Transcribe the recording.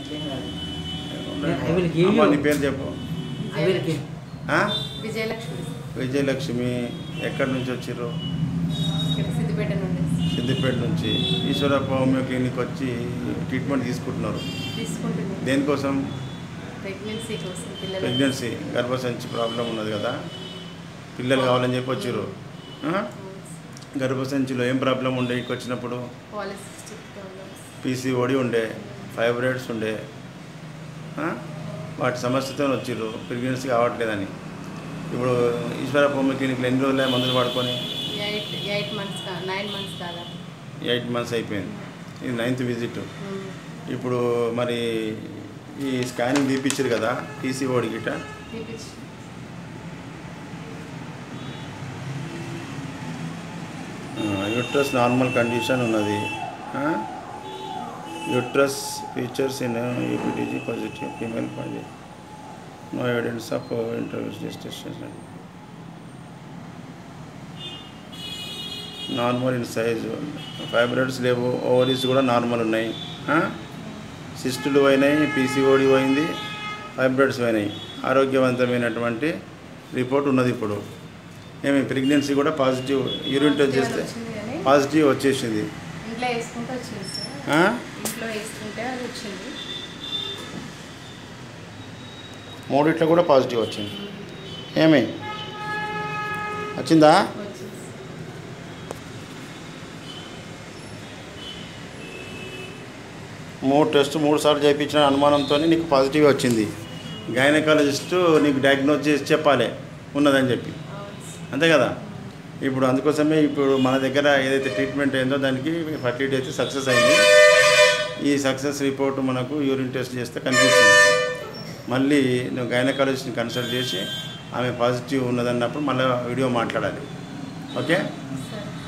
ఏం కాదు I will give అమ్మా, you. నీ పేరు చెప్పు ఐ విల్ గివ్ ఆ? విజయలక్ష్మి విజయలక్ష్మి ఎక్కడి నుంచి వచ్చిర్రు ఇక్కడ సిద్దిపేట నుండి సిద్దిపేట నుంచి ఈశ్వరప్ప హోమియో క్లినిక్ వచ్చి ట్రీట్మెంట్ తీసుకుంటున్నారు తీసుకుంటున్నాను దేనికోసం ప్రెగ్నెన్సీ కోసం పిల్లలు ప్రెగ్నెన్సీ గర్భసంచి ప్రాబ్లం ఉన్నది కదా పిల్లలు కావాలని చెప్పి వచ్చిర్రు ఆ? గర్భసంచిలో ఏం ప్రాబ్లం ఉండే ఇక్కడికి వచ్చినప్పుడు పాలిసిస్టిక్ ప్రాబ్లమ్స్ పీసీఓడి ఉండే ఫైబ్రాయిడ్స్ ఉండే ఆ? వాటి సమస్యతో వచ్చిర్రు ప్రెగ్నెన్సీ కావట్లేదని ఇప్పుడు ఈశ్వర హోమియో క్లినిక్లో ఎన్ని రోజులే మందులు వాడుకొని eight eight months nine months కాదా ఎయిట్ మంత్స్ అయిపోయింది ఇది నైన్త్ విజిట్ ఇప్పుడు మరి ఈ స్కానింగ్ తీపిచ్చారు కదా పీసీఓడి గిట తీపిచ్చి యూట్రస్ నార్మల్ కండిషన్ ఉన్నది యూట్రస్ ఫీచర్స్ ఇన్ యూపీటీజీ positive female positive no evidence of interviews distension normal in size fibroids లేవు ఓవరీస్ కూడా నార్మల్ ఉన్నాయి సిస్టులు పోయినాయి పీసీఓడి పోయింది ఫైబ్రాయిడ్స్ పోయినాయి ఆరోగ్యవంతమైనటువంటి రిపోర్ట్ ఉన్నది ఇప్పుడు ఏమి ప్రెగ్నెన్సీ కూడా పాజిటివ్ యూరిన్ టెస్ట్ చేస్తే వచ్చింది కానీ పాజిటివ్ వచ్చేసింది ఇంట్లో వేసుకుంటే వచ్చింది సార్ ఆ? ఇంట్లో వేసుకుంటే అది వచ్చింది మూడిట్లో కూడా పాజిటివ్ వచ్చింది ఏమి వచ్చిందా వచ్చింది మూడు టెస్ట్ మూడు సార్లు చేయించిన అనుమానంతో నీకు పాజిటివ్ వచ్చింది గైనకాలజిస్టు నీకు డయాగ్నోజ్ చేసి చెప్పాలి ఉన్నదని చెప్పి అవును సార్. అంతే కదా ఇప్పుడు అందుకోసమే ఇప్పుడు మన దగ్గర ఏదైతే ట్రీట్మెంట్ అయిందో దానికి ఫర్టిలిటీ అయితే సక్సెస్ అయింది ఈ సక్సెస్ రిపోర్ట్ మనకు యూరిన్ టెస్ట్ చేస్తే కనిపిస్తుంది మళ్ళీ నువ్వు గైనకాలజిస్ట్ని కన్సల్ట్ చేసి ఆమె పాజిటివ్ ఉన్నదన్నప్పుడు మళ్ళీ వీడియో మాట్లాడాలి ఓకే సరే